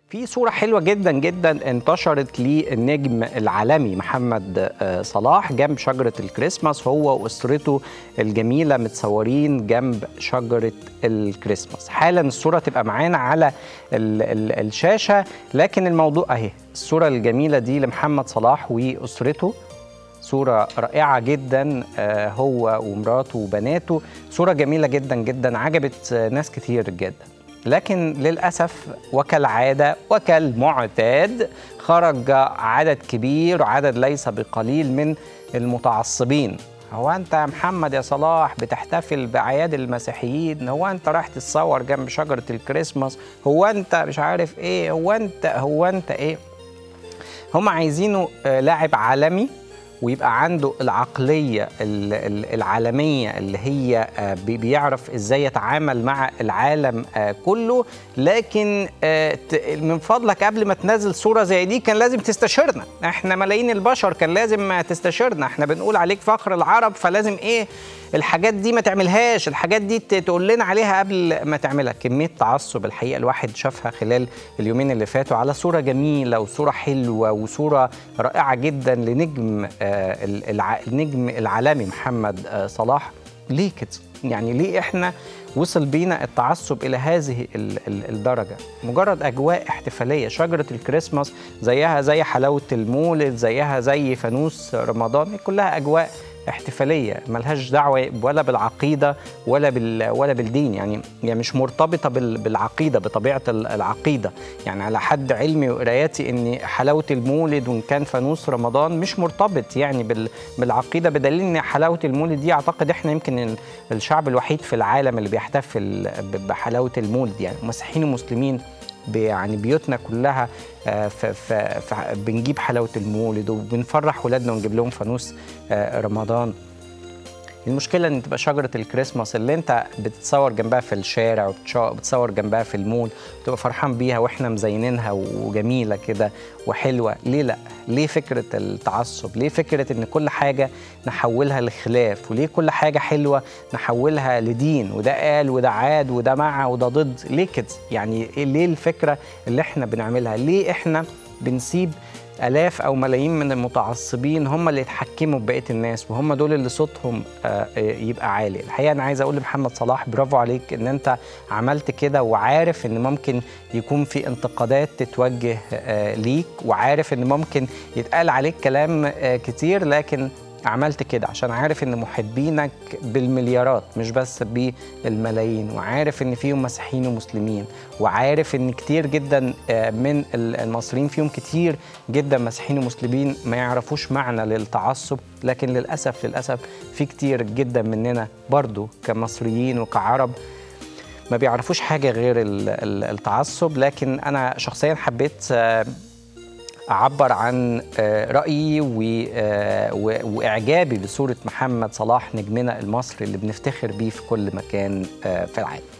في صورة حلوة جدا جدا انتشرت للنجم العالمي محمد صلاح جنب شجرة الكريسماس هو وأسرته الجميلة متصورين جنب شجرة الكريسماس حالا الصورة تبقى معانا على ال ال الشاشة لكن الموضوع أهي الصورة الجميلة دي لمحمد صلاح وأسرته صورة رائعة جدا هو ومراته وبناته صورة جميلة جدا جدا عجبت ناس كتير جدا لكن للأسف وكالعادة وكالمعتاد خرج عدد كبير وعدد ليس بقليل من المتعصبين هو أنت يا محمد يا صلاح بتحتفل بأعياد المسيحيين هو أنت رايح تتصور جنب شجرة الكريسماس هو أنت مش عارف إيه هو أنت هو أنت إيه هم عايزينه لاعب عالمي ويبقى عنده العقلية العالمية اللي هي بيعرف ازاي يتعامل مع العالم كله لكن من فضلك قبل ما تنزل صورة زي دي كان لازم تستشيرنا احنا ملايين البشر كان لازم تستشيرنا احنا بنقول عليك فخر العرب فلازم ايه الحاجات دي ما تعملهاش الحاجات دي تقول لنا عليها قبل ما تعملها كمية تعصب الحقيقة الواحد شافها خلال اليومين اللي فاتوا على صورة جميلة وصورة حلوة وصورة رائعة جدا لنجم النجم العالمي محمد صلاح ليه كده يعني ليه احنا وصل بينا التعصب الى هذه الدرجه مجرد اجواء احتفاليه شجره الكريسماس زيها زي حلاوه المولد زيها زي فانوس رمضان كلها اجواء احتفاليه ملهاش دعوه ولا بالعقيده ولا بال ولا بالدين يعني يعني مش مرتبطه بالعقيده بطبيعه العقيده يعني على حد علمي وقراياتي ان حلاوه المولد وان كان فانوس رمضان مش مرتبط يعني بالعقيده بدليل ان حلاوه المولد دي اعتقد احنا يمكن الشعب الوحيد في العالم اللي بيحتفل بحلاوه المولد يعني مسيحيين ومسلمين يعني بيوتنا كلها ف ف ف بنجيب حلاوه المولد وبنفرح ولادنا ونجيب لهم فانوس رمضان المشكله ان تبقى شجره الكريسماس اللي انت بتتصور جنبها في الشارع وبتصور جنبها في المول وتبقى فرحان بيها واحنا مزينينها وجميله كده وحلوه ليه لا ليه فكره التعصب ليه فكره ان كل حاجه نحولها لخلاف وليه كل حاجه حلوه نحولها لدين وده قال وده عاد وده مع وده ضد ليه كده يعني ليه الفكره اللي احنا بنعملها ليه احنا بنسيب الاف او ملايين من المتعصبين هم اللي يتحكموا ببقيه الناس وهم دول اللي صوتهم يبقى عالي الحقيقه انا عايز اقول لمحمد صلاح برافو عليك ان انت عملت كده وعارف ان ممكن يكون في انتقادات تتوجه ليك وعارف ان ممكن يتقال عليك كلام كتير لكن عملت كده عشان عارف ان محبينك بالمليارات مش بس بالملايين وعارف ان فيهم مسيحيين ومسلمين وعارف ان كتير جدا من المصريين فيهم كتير جدا مسيحيين ومسلمين ما يعرفوش معنى للتعصب لكن للاسف للاسف في كتير جدا مننا برضو كمصريين وكعرب ما بيعرفوش حاجه غير التعصب لكن انا شخصيا حبيت اعبر عن رايي واعجابي بصوره محمد صلاح نجمنا المصري اللي بنفتخر بيه في كل مكان في العالم